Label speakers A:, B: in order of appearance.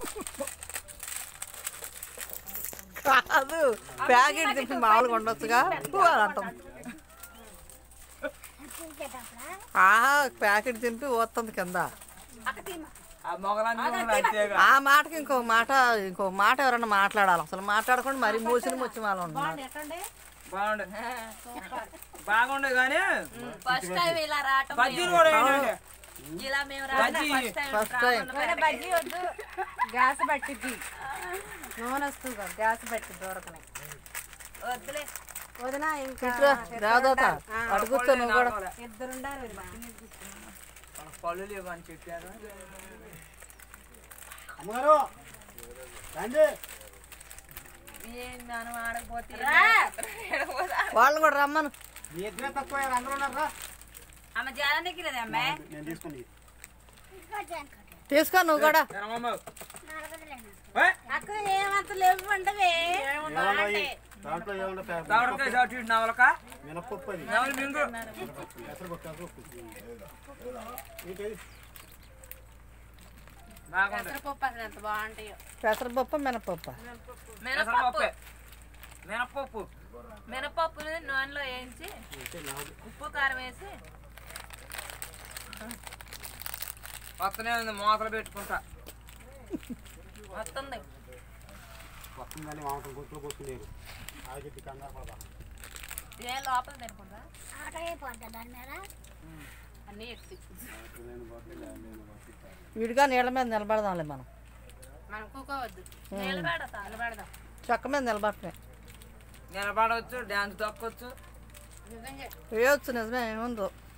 A: కాదు ప్యాకెట్ తింటే మామూలుగా ఉండొచ్చుగా ఊ అని అంటాం ఆహా ప్యాకెట్ తింపి పోతుంది కింద
B: ఆ మొగలందరూ అంతేగా
A: ఆ మాటకి ఇంకో మాట ఇంకో మాట ఎవరన్నా మాట్లాడాలి అసలు మాట్లాడకుండా మరి మూసిన ముచ్చి వాళ్ళు ఉంటున్నారు
B: బాగుండే బాగుండే కానీ
C: ఫస్ట్ టైం ఇలా రావటం
B: బజ్జీలు కూడా ఏంటంటే
C: ఇలా మేము రావడం
B: bajji.
C: First time
A: first time
D: bajji వద్దు గ్యాస్ పట్టిద్ది నూనె వస్తుంది కదా, గ్యాస్ పట్టి దొరకనే
C: వద్దులే
D: వదిన ఇంకా
A: ఇట్రా దేవదాత అడుగుతా నువ్వు కూడా
D: ఇద్దరు ఉండాలి
B: పళ్ళు లేవు అని చెప్పారు
E: అమ్మగారు రండి
C: ఏం మనం ఆడకపోతే
A: వాళ్ళని కూడా రమ్మను
E: మీ ఇద్దరే తక్కువ అందరూ ఉన్నారా
C: ఆమె జాలానికి కదా అమ్మాయి
E: నేను తీసుకుని
A: తీసుకో నువ్వు కూడా
B: జనమమ్మ
D: అక్క ఏమంత లేవు ఉండవే
E: దాంట్లో ఏమన్నా
B: తావడకాయ సాటి నవలక
E: మినపప్పు అది
B: నవల మింగు
E: పెసరపప్పు పెసరపప్పు ఏంటి
B: బాగుండే
D: పెసరపప్పు అసలు ఎంత బాగుంటాయో
A: పెసరపప్పు మినపప్పు
C: మినపప్పు
B: పెసరపప్పే మినపప్పు
C: మినపప్పుని నూనెలో వేయించి ఉప్పు కారం వేసి
B: వస్తనే ఉంది మూతలు పెట్టుకుంటా
C: వస్తుంది
E: వస్తుందని మామూలు గుంతులు కొట్టుకునేరు ఆగిద్ది కంగారు పడదా
C: ఏ లోపల తినకుండా అన్నీ ఎత్తి
A: విడిగా నీళ్ళ మీద నిలబడదాంలే మనం
D: మనం కూకోవద్దు
C: నిలబెడతా నిలబెడదాం
A: చెక్క మీద నిలబడటమే
B: నిలబడవచ్చు డ్యాన్స్ దొక్కొచ్చు
D: నిజంగా
A: వేయొచ్చు నిజమే ఏముందో